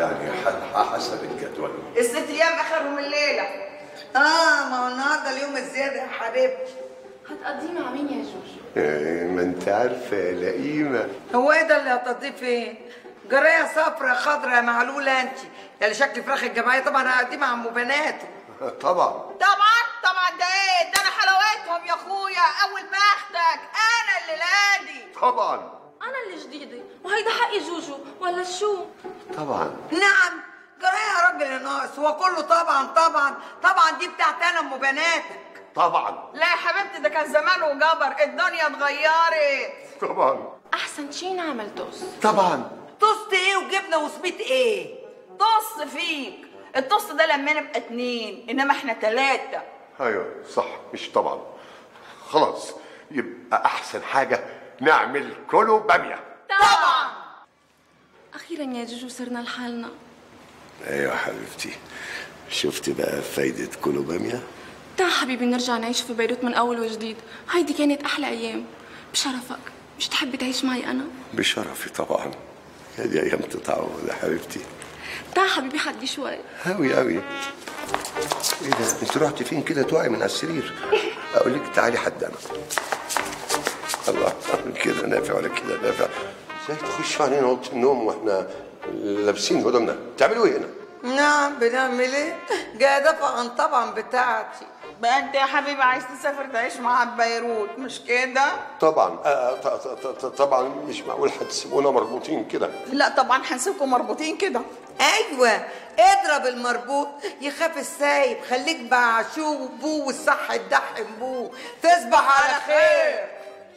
يعني ح- حسب الجدول الست ايام اخرهم الليله اه ما هو النهارده اليوم الزياده يا حبيبتي هتقضيه مع مين يا جوجو؟ إيه، ما انت عارفه يا لئيمه هو ايه ده اللي هتقضيه فين؟ جرايه صفرا خضرا معلوله انت اللي شكل فراخ الجمعيه طبعا هقضيه مع ام بناته طبعا طبعا طبعا ده ايه ده انا حلاوتهم يا اخويا اول بختك انا اللي لادي طبعا انا اللي جديده وهيدا حقي جوجو ولا شو؟ طبعا نعم جرايه يا راجل يا ناقص هو كله طبعا طبعا طبعا دي بتاعت انا ام بناتك طبعا لا يا حبيبتي ده كان زمان وجبر الدنيا اتغيرت طبعا احسن شي نعمل توست طبعا توست ايه وجبنه وسميت ايه؟ طص فيك الطص ده لما نبقى اتنين انما احنا تلاتة ايوه صح مش طبعا خلاص يبقى احسن حاجه نعمل كله باميه طبعا اخيرا يا جوجو صرنا لحالنا ايوه حبيبتي شفت بقى فايده كله باميه تعا حبيبي نرجع نعيش في بيروت من اول وجديد هيدي كانت احلى ايام بشرفك مش تحبي تعيش معي انا بشرفي طبعا هذه ايام تتعوض يا حبيبتي تعا حبيبي حدي شوي هوي هوي ايه ده انت رحتي فين كده توعي من على السرير اقول لك تعالي حد انا الله كده نافع ولا كده نافع ازاي تخشوا علينا اوضه النوم واحنا لابسين هدومنا تعملوا ايه هنا نعم بنعمل ايه؟ جاي ادافع عن طبعا بتاعتي بقى انت يا حبيبي عايز تسافر تعيش معاها في بيروت مش كده طبعا آه، ط- ط- ط- طبعا مش معقول هتسيبونا مربوطين كده لا طبعا هنسيبكم مربوطين كده ايوه اضرب المربوط يخاف السايب خليك بعشو بو والصح تدحم بو تصبح على خير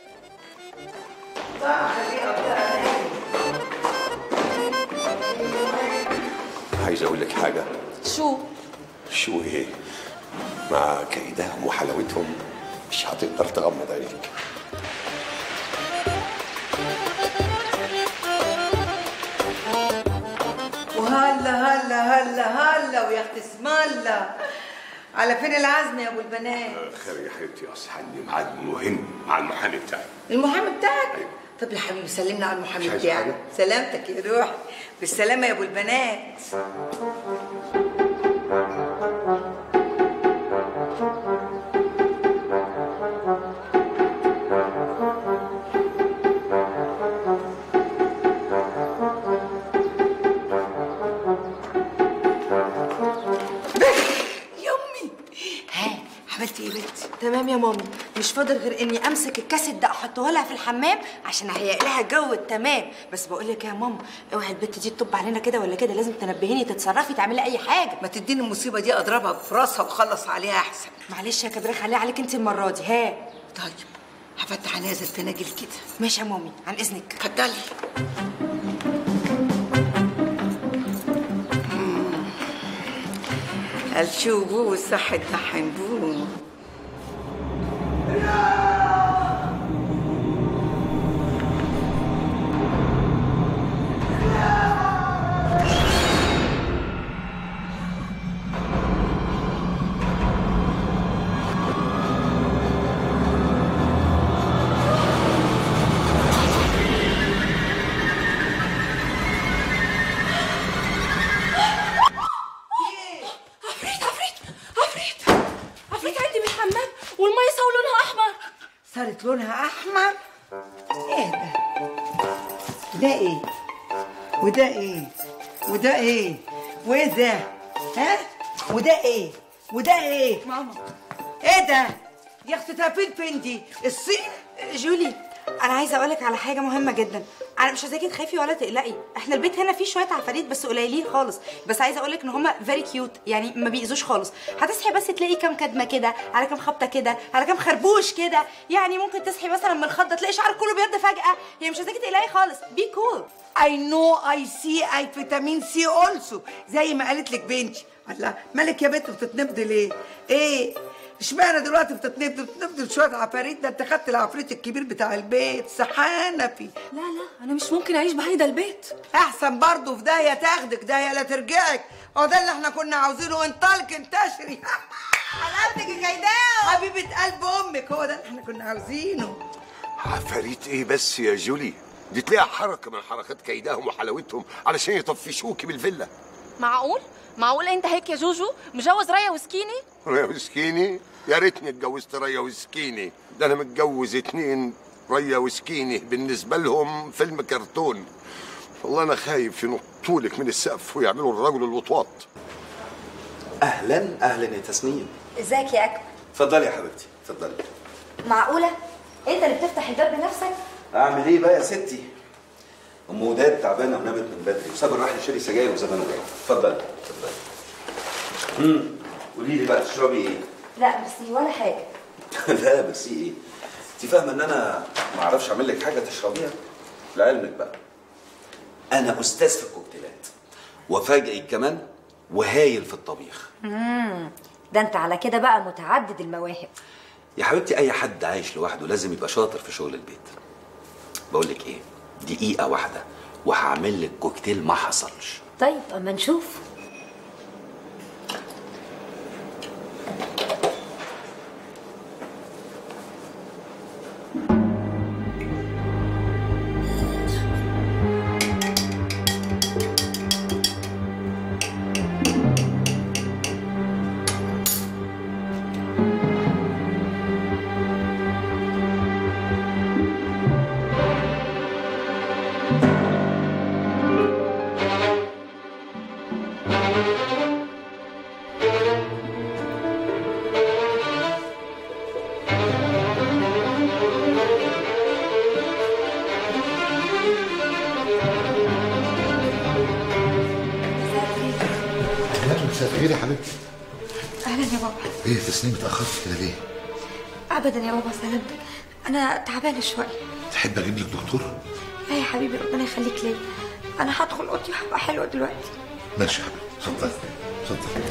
عايز اقول لك حاجه شو؟ شو ايه مع كيدهم وحلاوتهم مش هتقدر تغمض عينيك وهلا هلا هلا هلا ويا اختي اسم الله على فين العزم يا ابو البنات خير يا حبيبتي اصل عندي ميعاد مهم مع المحامي بتاعي المحامي بتاعك أيوة. طب يا حبيبي سلمنا على المحامي مش عايز بتاعك حاجة؟ سلامتك يا روحي بالسلامه يا ابو البنات يمي ها عملتي ايه يا بنتي تمام يا مامي مش فاضل غير اني امسك الكاسيت ده احطه لها في الحمام عشان اهيئ لها جو التمام بس بقول لك يا ماما اوعي البت دي تطب علينا كده ولا كده لازم تنبهيني تتصرفي تعملي اي حاجه ما تديني المصيبه دي اضربها في راسها واخلص عليها احسن معلش يا كبريخ خليها عليك انت المره دي ها طيب هفتح نازل تناجل كده ماشي يا مامي عن اذنك اتفضلي الشوبو والصحة تحنبو عفريت عفريت عفريت عفريت عندي بالحمام والمي صار لونها احمر صارت لونها احمر ايه ده ده ايه وده ايه وده ايه وايه ده ها وده ايه وده ايه ماما ايه ده يا اختي تافين فين دي الصين جولي انا عايزه اقولك على حاجه مهمه جدا انا مش عايزاكي تخافي ولا تقلقي احنا البيت هنا فيه شويه عفاريت بس قليلين خالص بس عايزه اقولك ان هما فيري كيوت يعني ما بيأذوش خالص هتصحي بس تلاقي كام كدمه كده على كام خبطه كده على كام خربوش كده يعني ممكن تصحي مثلا من الخضه تلاقي شعرك كله بيض فجاه يعني مش عايزاكي تقلقي خالص بي كول I know I see I فيتامين سي also زي ما قالت لك بنتي الله مالك يا بنت بتتنبض ليه؟ ايه؟ اشمعنى دلوقتي بتتنبض بتتنبض بشويه عفاريت ده انت خدت العفريت الكبير بتاع البيت سحانفي لا لا انا مش ممكن اعيش بهيدا البيت احسن برضه في داهيه تاخدك داهيه لا ترجعك هو ده اللي احنا كنا عاوزينه انطلق انتشري حلقتك يا جيداو حبيبه قلب امك هو ده اللي احنا كنا عاوزينه عفاريت ايه بس يا جولي دي تلاقيها حركه من حركات كيدهم وحلاوتهم علشان يطفشوكي بالفيلا معقول معقول انت هيك يا جوجو مجوز ريا وسكيني ريا وسكيني يا ريتني اتجوزت ريا وسكيني ده انا متجوز اتنين ريا وسكيني بالنسبه لهم فيلم كرتون والله انا خايف ينطولك من السقف ويعملوا الرجل الوطواط اهلا اهلا يا تسنيم ازيك يا اكمل اتفضلي يا حبيبتي اتفضلي معقوله انت اللي بتفتح الباب بنفسك اعمل ايه بقى يا ستي ام وداد تعبانه ونامت من بدري وصابر راح يشتري سجاير وزمانه جاي اتفضلي اتفضلي امم قولي لي بقى تشربي ايه لا بس ولا حاجه لا بس ايه انت فاهمه ان انا ما اعرفش اعمل لك حاجه تشربيها لعلمك بقى انا استاذ في الكوكتيلات وفاجئك كمان وهايل في الطبيخ ده انت على كده بقى متعدد المواهب يا حبيبتي اي حد عايش لوحده لازم يبقى شاطر في شغل البيت بقول لك ايه دقيقه واحده وهعمل لك كوكتيل ما حصلش طيب اما نشوف اهلا مساء الخير يا حبيبتي اهلا يا بابا ايه تسنيم اتاخرت كده ليه ابدا يا بابا سلامتك انا تعبانه شويه تحب اجيب لك دكتور لا يا حبيبي ربنا يخليك ليا انا هدخل اوضتي وهبقى حلوه دلوقتي ماشي يا حبيبي اتفضل اتفضل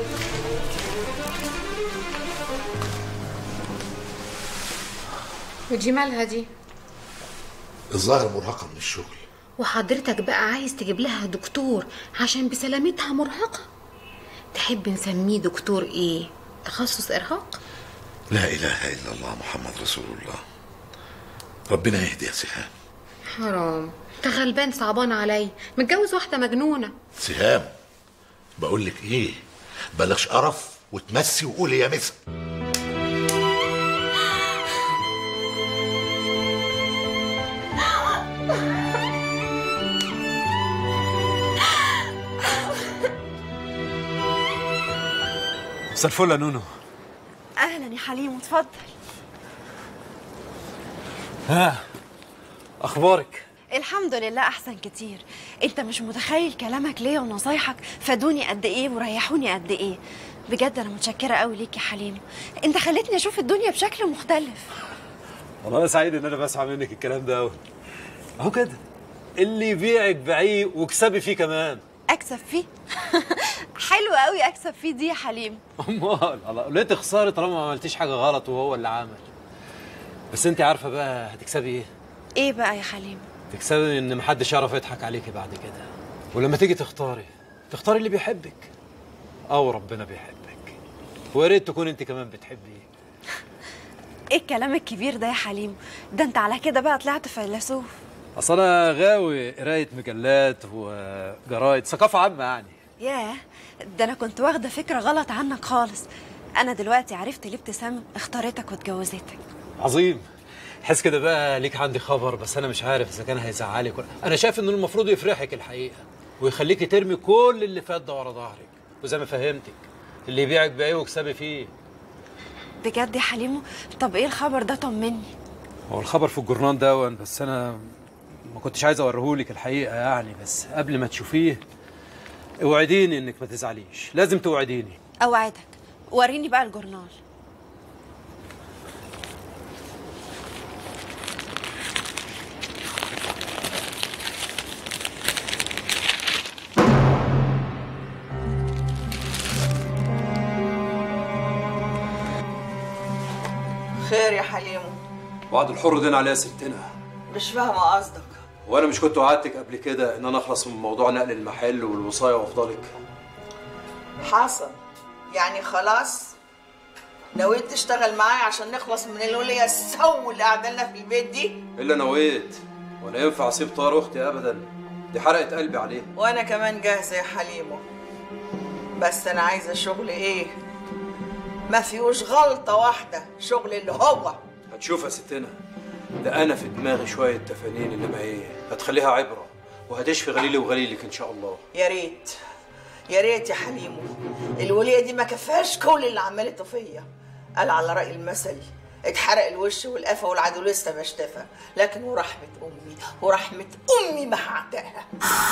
ودي مالها دي الظاهر مرهقه من الشغل وحضرتك بقى عايز تجيب لها دكتور عشان بسلامتها مرهقة تحب نسميه دكتور ايه تخصص ارهاق لا اله الا الله محمد رسول الله ربنا يهدي يا سهام حرام انت غلبان صعبان علي متجوز واحدة مجنونة سهام بقول لك ايه بلاش قرف وتمسي وقولي يا مسا مساء الفل يا نونو اهلا يا حليم اتفضل ها اخبارك الحمد لله احسن كتير انت مش متخيل كلامك ليا ونصايحك فادوني قد ايه وريحوني قد ايه بجد انا متشكره قوي ليك يا حليم انت خليتني اشوف الدنيا بشكل مختلف والله انا سعيد ان انا بسمع منك الكلام ده قوي اهو كده اللي يبيعك بعيه واكسبي فيه كمان اكسب فيه حلو قوي اكسب فيه دي يا حليم امال الله ليه تخسري طالما ما عملتيش حاجه غلط وهو اللي عمل بس انت عارفه بقى هتكسبي ايه ايه بقى يا حليم تكسبي ان محدش يعرف يضحك عليكي بعد كده ولما تيجي تختاري تختاري اللي بيحبك او ربنا بيحبك ويا ريت تكون انت كمان بتحبيه ايه الكلام الكبير ده يا حليم ده انت على كده بقى طلعت فيلسوف اصل انا غاوي قرايه مجلات وجرايد ثقافه عامه يعني ياه ده انا كنت واخده فكره غلط عنك خالص انا دلوقتي عرفت ليه ابتسام اختارتك واتجوزتك عظيم حس كده بقى ليك عندي خبر بس انا مش عارف اذا كان هيزعلك ولا انا شايف انه المفروض يفرحك الحقيقه ويخليكي ترمي كل اللي فات ده ورا ظهرك وزي ما فهمتك اللي يبيعك بايه واكسبي فيه بجد يا حليمو طب ايه الخبر ده طمني هو الخبر في الجورنال دون بس انا ما كنتش عايز اوريهولك الحقيقه يعني بس قبل ما تشوفيه اوعديني انك ما تزعليش لازم توعديني اوعدك وريني بقى الجورنال خير يا حليمو وعد الحر دين عليها ستنا مش فاهمه قصدك وانا مش كنت وعدتك قبل كده ان انا اخلص من موضوع نقل المحل والوصايه وافضلك حصل يعني خلاص نويت تشتغل معايا عشان نخلص من الولية السو اللي قاعده لنا في البيت دي الا نويت ولا ينفع اسيب طار اختي ابدا دي حرقت قلبي عليها وانا كمان جاهزه يا حليمه بس انا عايزه شغل ايه ما فيهوش غلطه واحده شغل اللي هو هتشوف يا ستنا ده انا في دماغي شويه تفانين انما ايه هتخليها عبره وهتشفي غليلي وغليلك ان شاء الله يا ريت يا ريت يا حليمو الوليه دي ما كفاش كل اللي عملته فيا قال على راي المثل اتحرق الوش والقفا والعدو لسه بشتفى لكن ورحمه امي ورحمه امي ما هعتقها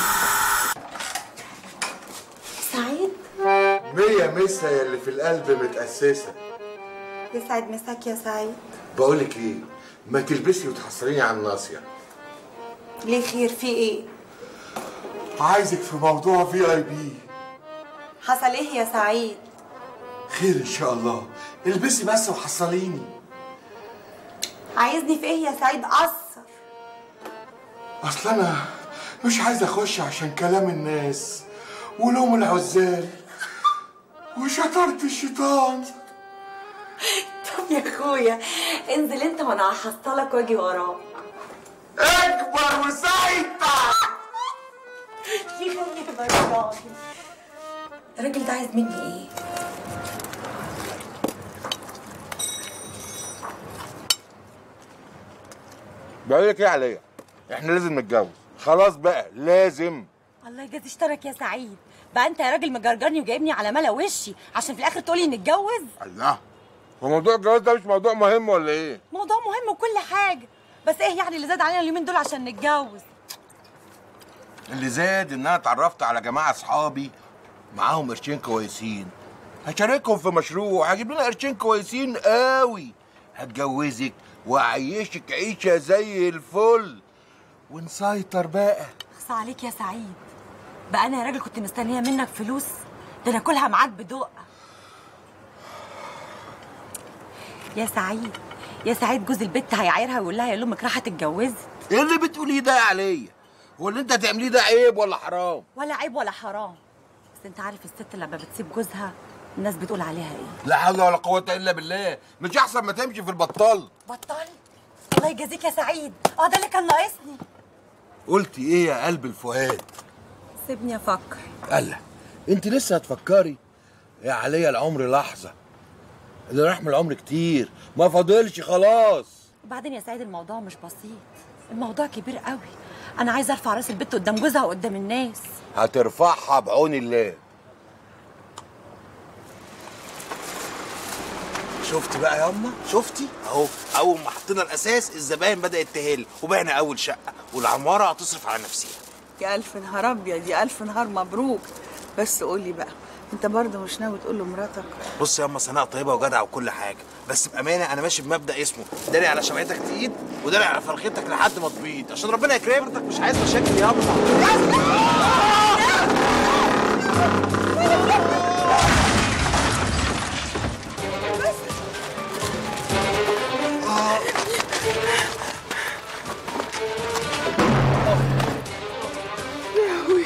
سعيد مية مسا يا اللي في القلب متأسسة يسعد مساك يا سعيد بقولك ايه ما تلبسي وتحصريني على الناصية ليه خير في ايه عايزك في موضوع في اي بي حصل ايه يا سعيد خير ان شاء الله البسي بس وحصليني عايزني في ايه يا سعيد قصر اصل انا مش عايز اخش عشان كلام الناس ولوم العزال وشطارة الشيطان طب يا اخويا انزل انت وانا هحصلك واجي وراك اكبر وسيطر يخليك بقى الراجل ده عايز مني ايه بقول لك ايه عليا احنا لازم نتجوز خلاص بقى لازم الله يجازي اشترك يا سعيد بقى انت يا راجل مجرجرني وجايبني على ملا وشي عشان في الاخر تقولي نتجوز الله هو موضوع الجواز ده مش موضوع مهم ولا ايه موضوع مهم وكل حاجه بس ايه يعني اللي زاد علينا اليومين دول عشان نتجوز اللي زاد ان انا اتعرفت على جماعه اصحابي معاهم قرشين كويسين هشاركهم في مشروع هجيب لنا قرشين كويسين قوي هتجوزك واعيشك عيشه زي الفل ونسيطر بقى خص عليك يا سعيد بقى انا يا راجل كنت مستنيه منك فلوس ده انا كلها معاك بدقه يا سعيد يا سعيد جوز البت هيعايرها ويقول لها يا امك راحت اتجوزت ايه اللي بتقوليه ده عليا هو اللي انت هتعمليه ده عيب ولا حرام ولا عيب ولا حرام بس انت عارف الست لما بتسيب جوزها الناس بتقول عليها ايه لا حول ولا قوه الا بالله مش احسن ما تمشي في البطال بطل الله يجازيك يا سعيد اه ده اللي كان ناقصني قلتي ايه يا قلب الفؤاد سيبني افكر قال انت لسه هتفكري يا عليا العمر لحظه اللي راح من العمر كتير ما فاضلش خلاص وبعدين يا سعيد الموضوع مش بسيط الموضوع كبير قوي انا عايزه ارفع راس البت قدام جوزها وقدام الناس هترفعها بعون الله شفت بقى يا اما شفتي اهو اول ما حطينا الاساس الزباين بدات تهل وبعنا اول شقه والعماره هتصرف على نفسها يا الف نهار ابيض يا الف نهار مبروك بس قولي بقى انت برضه مش ناوي تقول لمراتك بص يا اما سناء طيبه وجدعه وكل حاجه بس بامانه انا ماشي بمبدا اسمه داري على شمعتك تقيد وداري على فرختك لحد ما تبيض عشان ربنا يكرمك مش عايز مشاكل يا لهوي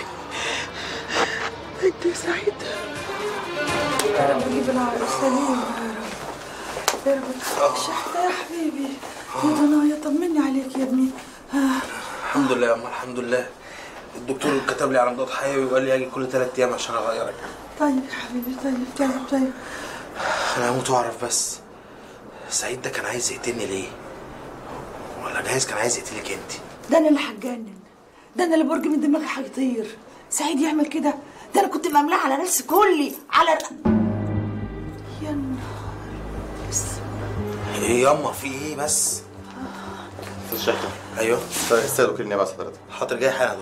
انت سعيد يا رب جيب العقل سليم يا رب يا رب شحتة يا حبيبي يا ضنايا طمني عليك يا ابني ها الحمد لله يا اما الحمد لله الدكتور كتب لي على مضاد حيوي وقال لي اجي كل ثلاث ايام عشان اغيرك طيب يا حبيبي طيب طيب طيب انا هموت واعرف بس سعيد ده كان عايز يقتلني ليه ولا جايز كان عايز يقتلك انت ده انا اللي هتجنن ده انا اللي برج من دماغي هيطير سعيد يعمل كده ده انا كنت مملاه على نفسي كلي على يا نهار ايه ياما في ايه بس الشيخ ايوه استاذ وكيل النيابه حضرتك حاضر جاي حالا يا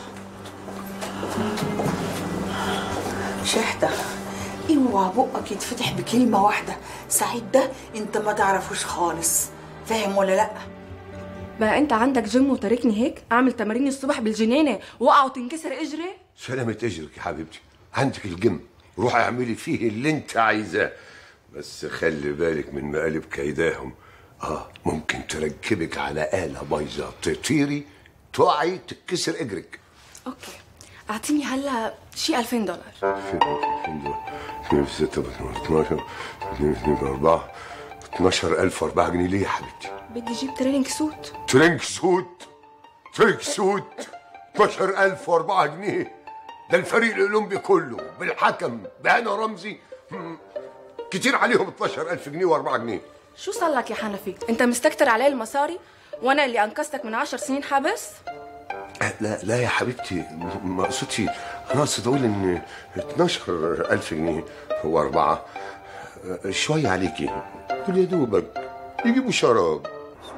دكتور شحتة اوعى بقك يتفتح بكلمة واحدة سعيد ده انت ما تعرفوش خالص فاهم ولا لا بقى انت عندك جيم وتاركني هيك اعمل تمارين الصبح بالجنينه واقع وتنكسر اجري سلامة اجرك يا حبيبتي عندك الجم روحي اعملي فيه اللي انت عايزاه بس خلي بالك من مقالب كيداهم اه ممكن تركبك على آلة بايظة تطيري تقعي تتكسر اجرك اوكي اعطيني هلا شي 2000 دولار اثنين في ستة باتنين 12 اثنين في اثنين في أربعة 12000 4 جنيه ليه يا حبيبتي؟ بدي اجيب تريننج سوت ترنك سوت ترك سود 12004 جنيه ده الفريق الاولمبي كله بالحكم بهنا رمزي مم، كتير عليهم 12000 جنيه و4 جنيه شو صار لك يا حنفي انت مستكتر علي المصاري وانا اللي انقذتك من عشر سنين حبس لا لا يا حبيبتي م- ما اقصدش انا اقصد اقول ان 12000 جنيه واربعه شويه عليكي قول يا دوبك يجيبوا شراب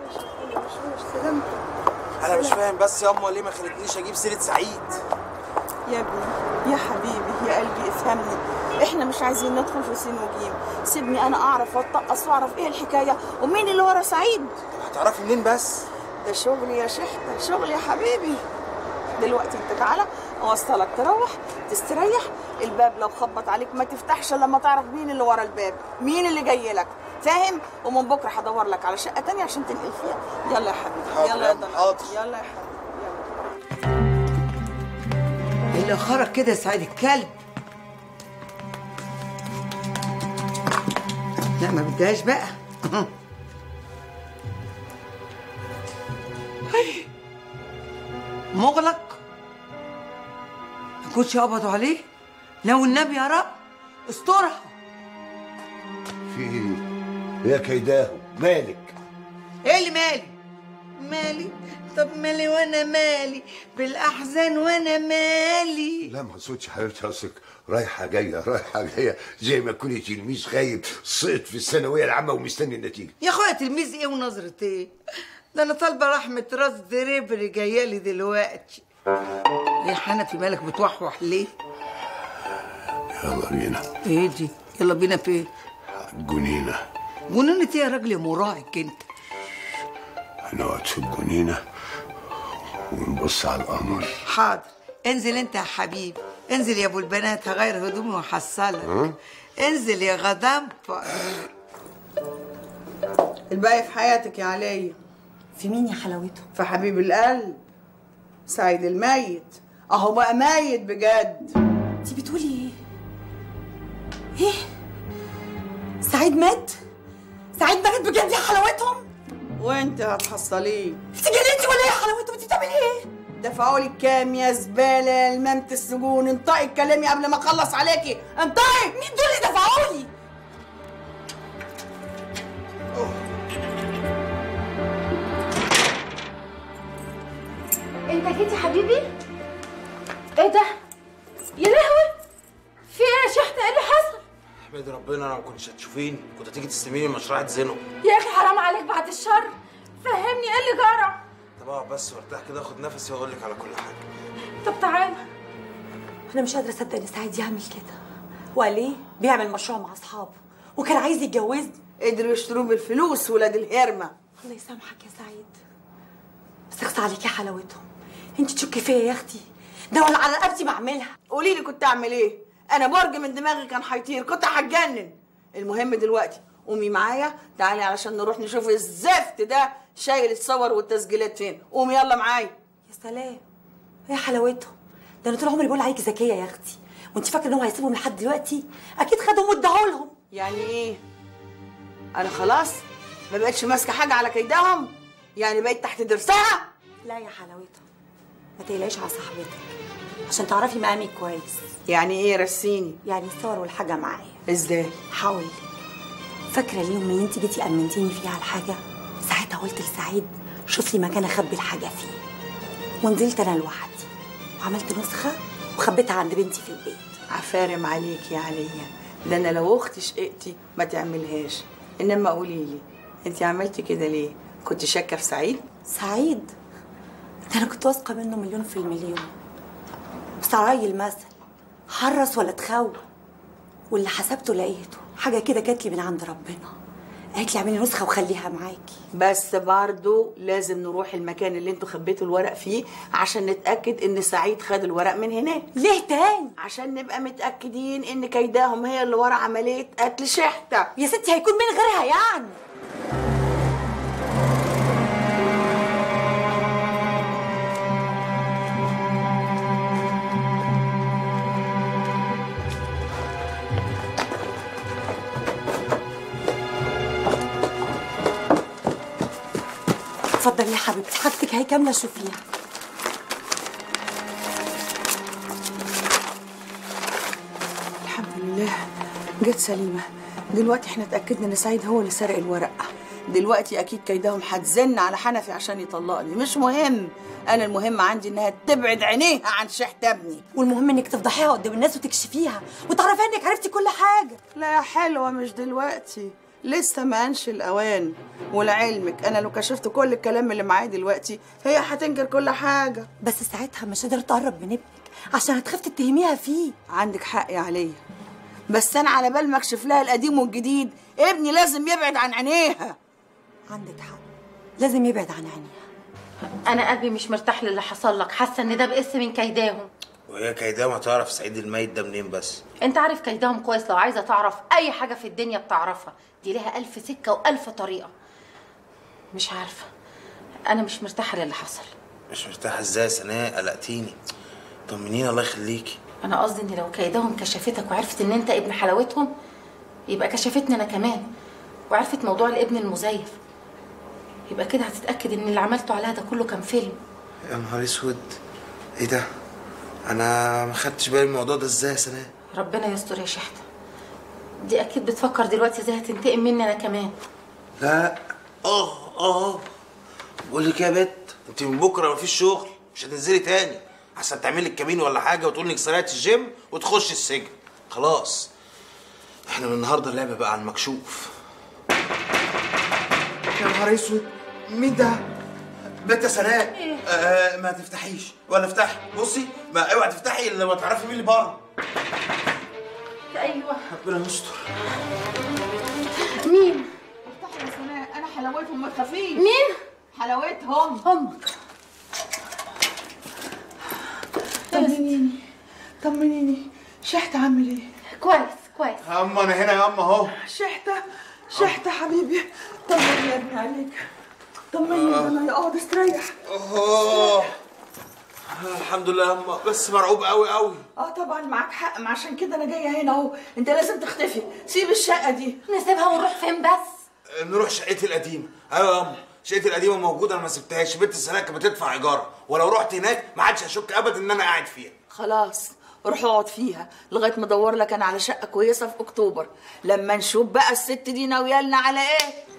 انا مش فاهم بس يا اما ليه ما خلتنيش اجيب سيره سعيد يا ابني يا حبيبي يا قلبي افهمني احنا مش عايزين ندخل في سين وجيم سيبني انا اعرف واتقص واعرف ايه الحكايه ومين اللي ورا سعيد هتعرفي منين بس ده شغلي يا شحته شغلي يا حبيبي دلوقتي انت تعالى اوصلك تروح تستريح الباب لو خبط عليك ما تفتحش الا لما تعرف مين اللي ورا الباب مين اللي جاي لك فاهم ومن بكره هدور لك على شقه تانية عشان تنقل فيها يلا يا حبيبي حاضر يلا يا يا أم، ضنا حاضر. يلا يا حبيبي اللي خرج كده سعيد الكلب لا ما بدهاش بقى هاي. مغلق ما كنتش قبضوا عليه لو النبي يا رب استرها في ايه يا كيداه مالك ايه اللي مالي مالي طب مالي وانا مالي بالاحزان وانا مالي لا ما اقصدش حبيبتي اصلك رايحه جايه رايحه جايه زي ما تكوني تلميذ غايب سقط في الثانويه العامه ومستني النتيجه يا اخويا تلميذ ايه ونظرة ايه ده انا طالبه رحمه راس دريبري جايه لي دلوقتي يا حنفي مالك بتوحوح ليه يلا بينا ايه دي يلا بينا فين الجنينه جنونة ايه يا راجل يا مراهق انت هنقعد في الجنينه ونبص على القمر حاضر انزل انت يا حبيبي انزل يا ابو البنات هغير هدومي واحصلك ها؟ انزل يا غضنفر الباقي في حياتك يا عليا في مين يا حلاوته في حبيب القلب سعيد الميت اهو بقى ميت بجد انت بتقولي ايه ايه سعيد مات سعيد مات بجد يا حلاوتهم وانت هتحصليه انت جننتي ولا ايه يا حلاوتهم انت بتعملي ايه دفعوا لك كام يا زباله المامة السجون انطقي اتكلمي قبل ما اخلص عليكي انطقي مين دول اللي دفعوا لي انت جيت يا حبيبي ايه ده يا لهوي في ايه يا شحته ايه اللي حصل احمد ربنا انا ما كنتش هتشوفيني كنت هتيجي تستلميني مشروع زينو يا اخي حرام عليك بعد الشر فهمني ايه اللي جرى طب اقعد بس وارتاح كده اخد نفسي واقول لك على كل حاجه طب تعالى انا مش قادره اصدق ان سعيد يعمل كده وقال ايه بيعمل مشروع مع اصحابه وكان عايز يتجوزني قدروا يشتروه بالفلوس ولاد الهرمه الله يسامحك يا سعيد بس اخص عليك يا حلاوتهم انت تشكي فيا يا اختي ده ولا على رقبتي بعملها قولي لي كنت اعمل ايه انا برج من دماغي كان هيطير كنت هتجنن المهم دلوقتي قومي معايا تعالي علشان نروح نشوف الزفت ده شايل الصور والتسجيلات فين قومي يلا معايا يا سلام ايه يا حلاوتهم ده انا طول عمري بقول عليكي ذكيه يا اختي وانت فاكره انهم هيسيبهم لحد دلوقتي اكيد خدهم وادعوا لهم يعني ايه انا خلاص ما بقتش ماسكه حاجه على كيدهم يعني بقيت تحت درسها لا يا حلاوتهم ما تقلقيش على صاحبتك عشان تعرفي مقامي كويس يعني ايه رسيني يعني الصور والحاجه معايا ازاي هقول لك فاكره اليوم اللي انت جيتي امنتيني فيه على الحاجه ساعتها قلت لسعيد شوف لي مكان اخبي الحاجه فيه ونزلت انا لوحدي وعملت نسخه وخبيتها عند بنتي في البيت عفارم عليك يا عليا ده انا لو اختي شقتي ما تعملهاش انما قولي لي انت عملتي كده ليه كنت شاكه في سعيد سعيد ده انا كنت واثقه منه مليون في المليون بس على رأي المثل حرص ولا تخوف واللي حسبته لقيته حاجه كده جات لي من عند ربنا قالت لي اعملي نسخه وخليها معاكي بس برضو لازم نروح المكان اللي انتوا خبيتوا الورق فيه عشان نتاكد ان سعيد خد الورق من هناك ليه تاني عشان نبقى متاكدين ان كيداهم هي اللي ورا عمليه قتل شحته يا ستي هيكون من غيرها يعني اتفضلي يا حبيبتي حاجتك هي كامله شوفيها جت سليمة دلوقتي احنا اتأكدنا ان سعيد هو اللي سرق الورقة دلوقتي اكيد كيدهم هتزن على حنفي عشان يطلقني مش مهم انا المهم عندي انها تبعد عينيها عن شحت ابني والمهم انك تفضحيها قدام الناس وتكشفيها وتعرفي انك عرفتي كل حاجه لا يا حلوة مش دلوقتي لسه ما انش الاوان ولعلمك انا لو كشفت كل الكلام اللي معايا دلوقتي هي هتنكر كل حاجة بس ساعتها مش قادره تقرب من ابنك عشان هتخاف تتهميها فيه عندك حق يا عليا بس انا على بال ما اكشف لها القديم والجديد ابني لازم يبعد عن عينيها عندك حق لازم يبعد عن عينيها انا قلبي مش مرتاح للي حصل لك حاسه ان ده بقس من كيداهم وهي كيداهم هتعرف سعيد الميت ده منين بس انت عارف كيداهم كويس لو عايزه تعرف اي حاجه في الدنيا بتعرفها دي ليها الف سكه والف طريقه مش عارفه انا مش مرتاحه للي حصل مش مرتاحه ازاي يا سناء قلقتيني طمنيني الله يخليكي انا قصدي ان لو كيداهم كشفتك وعرفت ان انت ابن حلاوتهم يبقى كشفتني انا كمان وعرفت موضوع الابن المزيف يبقى كده هتتاكد ان اللي عملته عليها ده كله كان فيلم يا نهار اسود ايه ده انا ما خدتش بالي من الموضوع ده ازاي يا سناء ربنا يستر يا شحته دي اكيد بتفكر دلوقتي ازاي هتنتقم مني انا كمان لا اه اه بقول لك يا بت انت من بكره مفيش شغل مش هتنزلي تاني عشان تعملي الكمين ولا حاجه وتقول انك سرقتي الجيم وتخشي السجن خلاص احنا من النهارده اللعبه بقى على المكشوف يا نهار اسود مين ده؟ بنت سناء آه ما تفتحيش ولا افتحي بصي ما اوعي تفتحي الا لما تعرفي مين اللي بره ايوه ربنا يستر مين افتحي يا سناء انا حلاوتهم ما تخافيش مين حلاوتهم امك طمنيني طمنيني شحت عامل ايه كويس كويس يا اما انا هنا يا اما اهو شحتة شحتة حبيبي طمني يا ابني عليك طمني يا انا اقعد استريح اوه الحمد لله يا اما بس مرعوب قوي قوي اه طبعا معاك حق ما عشان كده انا جايه هنا اهو انت لازم تختفي سيب الشقه دي نسيبها ونروح فين بس نروح شقتي القديمه ايوه يا اما شقتي القديمه موجوده انا ما سبتهاش بنت السنه كانت بتدفع ايجار ولو رحت هناك ما حدش هيشك ابدا ان انا قاعد فيها خلاص روح اقعد فيها لغايه ما ادور لك انا على شقه كويسه في اكتوبر لما نشوف بقى الست دي ناويه لنا على ايه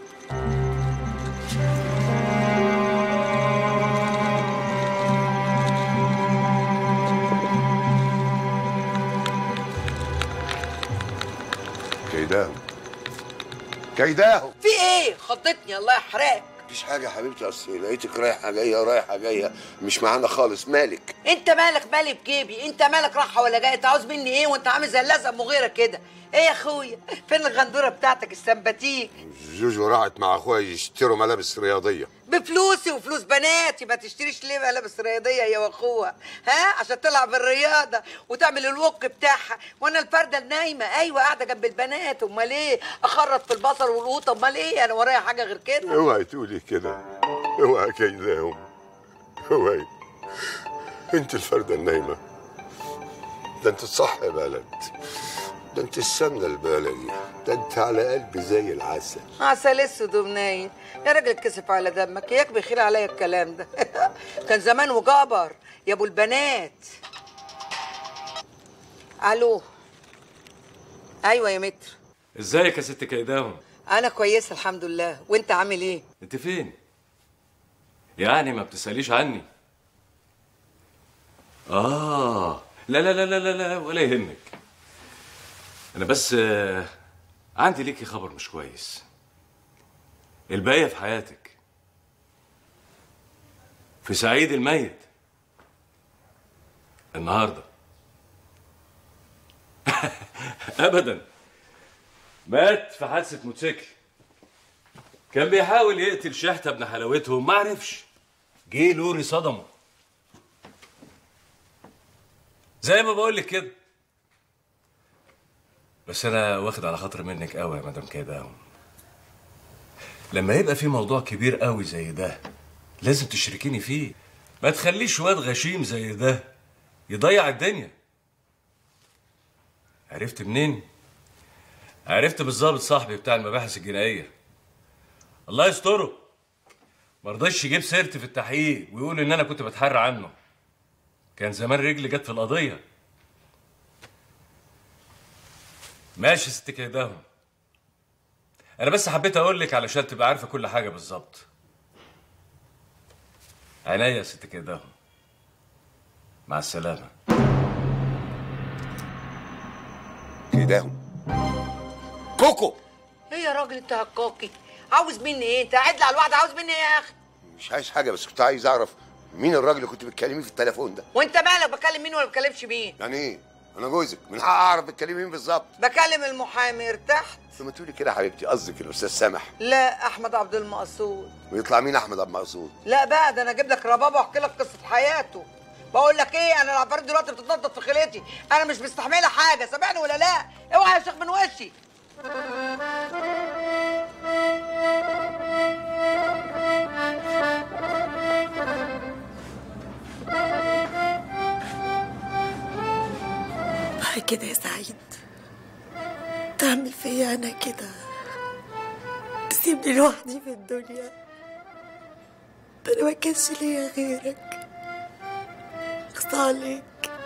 كيداهم كيداهم في ايه خضتني الله يحرقك مفيش حاجة يا حبيبتي أصل لقيتك رايحة جاية رايحة جاية مش معانا خالص مالك انت مالك مالي بجيبي انت مالك راحه ولا جايه انت عاوز مني ايه وانت عامل زي اللزق مغيره كده ايه يا اخويا فين الغندوره بتاعتك السمباتيك جوجو راحت مع أخويا يشتروا ملابس رياضية بفلوسي وفلوس بناتي ما تشتريش ليه ملابس رياضيه يا واخوها ها عشان تلعب الرياضه وتعمل الوك بتاعها وانا الفرده النايمه ايوه قاعده جنب البنات امال ايه اخرط في البصل والقوطه امال ايه انا ورايا حاجه غير كده اوعي تقولي كده اوعي كيداهم اوعي انت الفردة النايمة ده انت الصح يا بلد ده انت السمنة البلدي ده انت على قلبي زي العسل عسل اسود ومنايم يا راجل اتكسف على دمك ياك بيخيل عليا الكلام ده كان زمان وجبر يا ابو البنات الو ايوه يا متر ازيك يا ست كيداهم انا كويسه الحمد لله وانت عامل ايه انت فين يعني ما بتساليش عني اه لا لا لا لا لا, لا ولا يهمك انا بس آه، عندي ليكي خبر مش كويس الباقيه في حياتك في سعيد الميت النهارده ابدا مات في حادثه موتوسيكل كان بيحاول يقتل شحته ابن حلاوتهم ما عرفش جه لوري صدمه زي ما بقول لك كده بس انا واخد على خاطر منك قوي يا مدام كده لما يبقى في موضوع كبير قوي زي ده لازم تشركيني فيه ما تخليش واد غشيم زي ده يضيع الدنيا عرفت منين عرفت بالظابط صاحبي بتاع المباحث الجنائيه الله يستره ما رضاش يجيب سيرتي في التحقيق ويقول ان انا كنت بتحرى عنه كان زمان رجلي جت في القضيه ماشي يا ست كيداهم انا بس حبيت اقول لك علشان تبقى عارفه كل حاجه بالظبط عينيا يا ست كيداهم مع السلامه كيداهم كوكو ايه يا راجل انت هكاكي عاوز مني ايه انت قاعد لي على الواحده عاوز مني ايه يا اخي مش عايز حاجه بس كنت عايز اعرف مين الراجل اللي كنت بتكلميه في التليفون ده وانت مالك بكلم مين ولا بكلمش مين يعني ايه انا جوزك من حق اعرف بتكلمي مين بالظبط بكلم المحامي ارتحت لما تقولي كده يا حبيبتي قصدك الاستاذ سامح لا احمد عبد المقصود ويطلع مين احمد عبد المقصود لا بقى ده انا اجيب لك ربابه واحكي لك قصه حياته بقول لك ايه انا العفاريت دلوقتي بتتنطط في خليتي انا مش مستحمله حاجه سامعني ولا لا اوعى يا شيخ من وشي بعد كده يا سعيد تعمل فيا انا كده تسيبني لوحدي في الدنيا ده انا ما كانش ليا غيرك اخصى عليك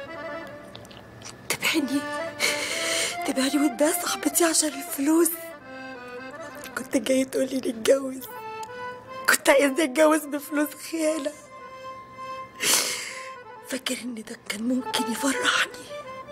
تبعني تبعني وتبيع صاحبتي عشان الفلوس كنت جاي تقولي نتجوز كنت عايزة اتجوز بفلوس خيانة فاكر ان ده كان ممكن يفرحني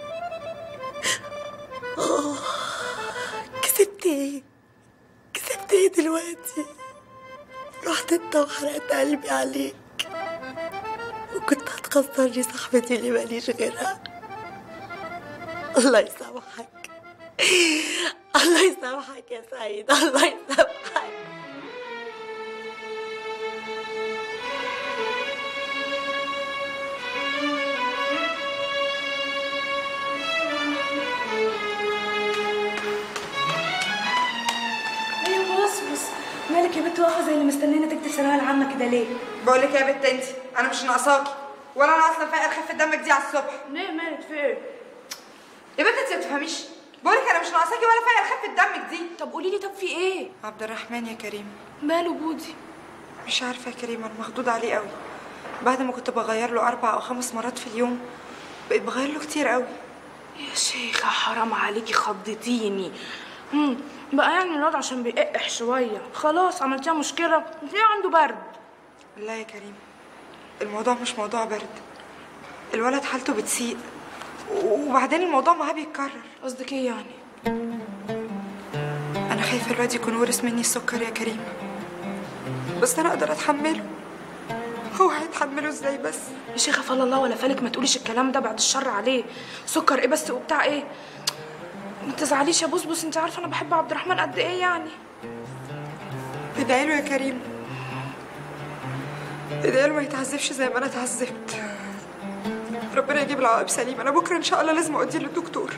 آه كسبت ايه كسبت ايه دلوقتي رحت انت وحرقت قلبي عليك وكنت هتخسرني صاحبتي اللي ماليش غيرها الله يسامحك الله يسامحك يا سعيد الله يسامحك ايوه بص بص مالك يا بنت واقفه زي اللي مستنيه تكتب الثانويه العامه كده ليه؟ بقول لك يا بنت انت انا مش ناقصاكي ولا انا اصلا فايقه خفه دمك دي على الصبح ليه مالك في ايه؟ يا بنت انت ما بتفهميش بقول لك انا مش ناقصاكي ولا فايقه خفه دمك دي طب قولي لي طب في ايه؟ عبد الرحمن يا كريم ماله بودي؟ مش عارفه يا كريم انا مخضوضه عليه قوي بعد ما كنت بغير له اربع او خمس مرات في اليوم بقيت بغير له كتير قوي يا شيخة حرام عليكي خضتيني امم بقى يعني الواد عشان بيقح شوية خلاص عملتيها مشكلة ليه عنده برد لا يا كريم الموضوع مش موضوع برد الولد حالته بتسيء وبعدين الموضوع معاه بيتكرر قصدك ايه يعني انا خايفه الواد يكون ورث مني السكر يا كريم بس انا اقدر اتحمله هو هيتحمله ازاي بس يا شيخة فلا الله ولا فالك ما تقوليش الكلام ده بعد الشر عليه سكر ايه بس وبتاع ايه ما تزعليش يا بصبص انت عارفه انا بحب عبد الرحمن قد ايه يعني ادعي له يا كريم ادعي له ما يتعذبش زي ما انا اتعذبت ربنا يجيب العواقب سليمه انا بكره ان شاء الله لازم اوديه للدكتور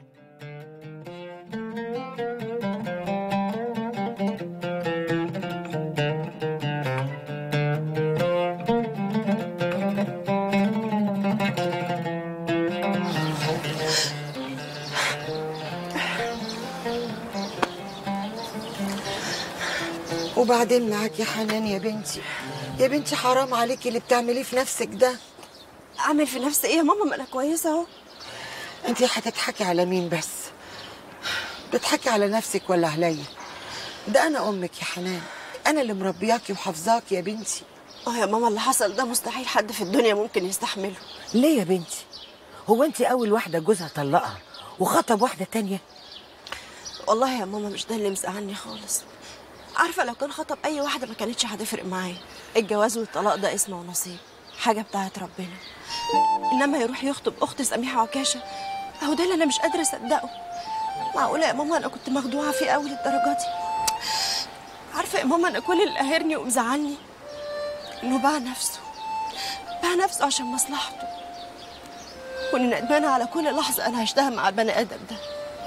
وبعدين معاك يا حنان يا بنتي يا بنتي حرام عليكي اللي بتعمليه في نفسك ده اعمل في نفسي ايه يا ماما ما انا كويسه اهو انت هتضحكي على مين بس بتضحكي على نفسك ولا عليا ده انا امك يا حنان انا اللي مربياكي وحافظاكي يا بنتي اه يا ماما اللي حصل ده مستحيل حد في الدنيا ممكن يستحمله ليه يا بنتي هو انت اول واحده جوزها طلقها وخطب واحده تانية والله يا ماما مش ده اللي مزعلني خالص عارفه لو كان خطب اي واحده ما كانتش هتفرق معايا الجواز والطلاق ده اسم ونصيب حاجه بتاعت ربنا انما يروح يخطب اخت سميحه عكاشه اهو ده اللي انا مش قادره اصدقه معقوله يا ماما انا كنت مخدوعه فيه قوي للدرجه دي عارفه يا ماما انا كل اللي قاهرني ومزعلني انه باع نفسه باع نفسه عشان مصلحته واني ندمانه على كل لحظه انا عشتها مع البني ادم ده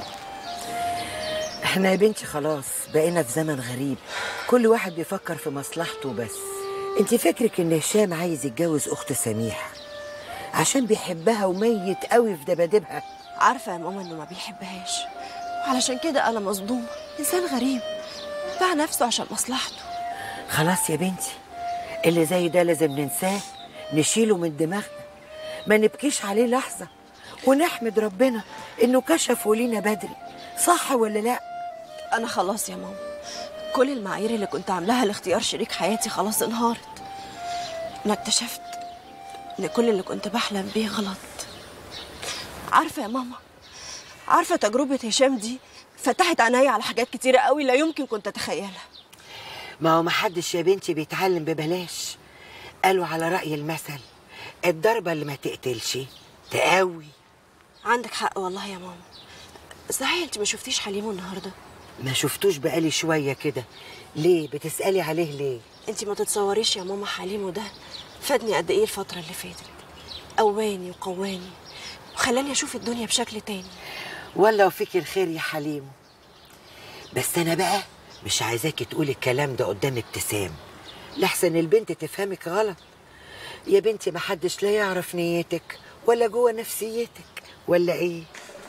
احنا يا بنتي خلاص بقينا في زمن غريب كل واحد بيفكر في مصلحته بس انت فكرك ان هشام عايز يتجوز اخت سميح عشان بيحبها وميت قوي في دبادبها عارفه يا ماما انه ما بيحبهاش وعلشان كده انا مصدومه انسان غريب باع نفسه عشان مصلحته خلاص يا بنتي اللي زي ده لازم ننساه نشيله من دماغنا ما نبكيش عليه لحظة ونحمد ربنا انه كشفه لينا بدري صح ولا لا انا خلاص يا ماما كل المعايير اللي كنت عاملاها لاختيار شريك حياتي خلاص انهارت انا اكتشفت ان كل اللي كنت بحلم بيه غلط عارفه يا ماما عارفه تجربه هشام دي فتحت عينيا على حاجات كتيره قوي لا يمكن كنت اتخيلها ما هو محدش يا بنتي بيتعلم ببلاش قالوا على رأي المثل الضربة اللي ما تقتلش تقوي عندك حق والله يا ماما صحيح انت ما شفتيش حليمه النهارده ما شفتوش بقالي شوية كده ليه بتسألي عليه ليه انت ما تتصوريش يا ماما حليمه ده فادني قد ايه الفتره اللي فاتت قواني وقواني وخلاني اشوف الدنيا بشكل تاني ولا وفيك الخير يا حليم بس انا بقى مش عايزاكي تقولي الكلام ده قدام ابتسام لحسن البنت تفهمك غلط يا بنتي ما حدش لا يعرف نيتك ولا جوه نفسيتك ولا ايه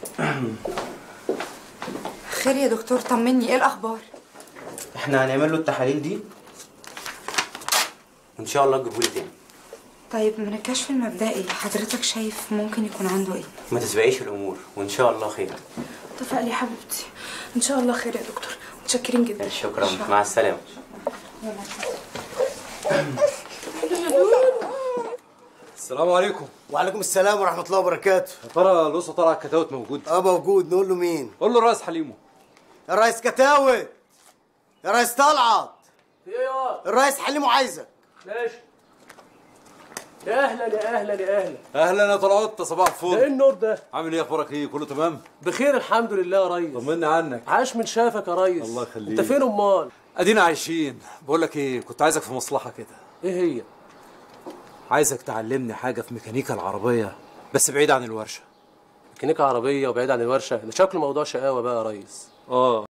خير يا دكتور طمني ايه الاخبار احنا هنعمل له التحاليل دي وان شاء الله تجيبهولي تاني طيب من الكشف المبدئي حضرتك شايف ممكن يكون عنده ايه ما تسبقيش الامور وان شاء الله خير اتفقلي يا حبيبتي ان شاء الله خير يا دكتور متشكرين جدا شكرا مع السلامه السلام عليكم وعليكم السلام ورحمه الله وبركاته يا ترى القصه طلع الكتاوت موجود اه موجود نقول له مين قول له الرئيس حليمو يا ريس كتاوت يا ريس طلعت ايه يا الريس حليمو عايزك ماشي يا اهلا يا اهلا يا اهلا اهلا يا طلعت صباح الفل ده ايه النور ده عامل ايه اخبارك ايه كله تمام بخير الحمد لله يا ريس طمنا عنك عاش من شافك يا ريس الله يخليك انت فين امال ادينا عايشين بقول لك ايه كنت عايزك في مصلحه كده ايه هي عايزك تعلمني حاجه في ميكانيكا العربيه بس بعيد عن الورشه ميكانيكا عربيه وبعيد عن الورشه ده شكله موضوع شقاوه بقى يا ريس اه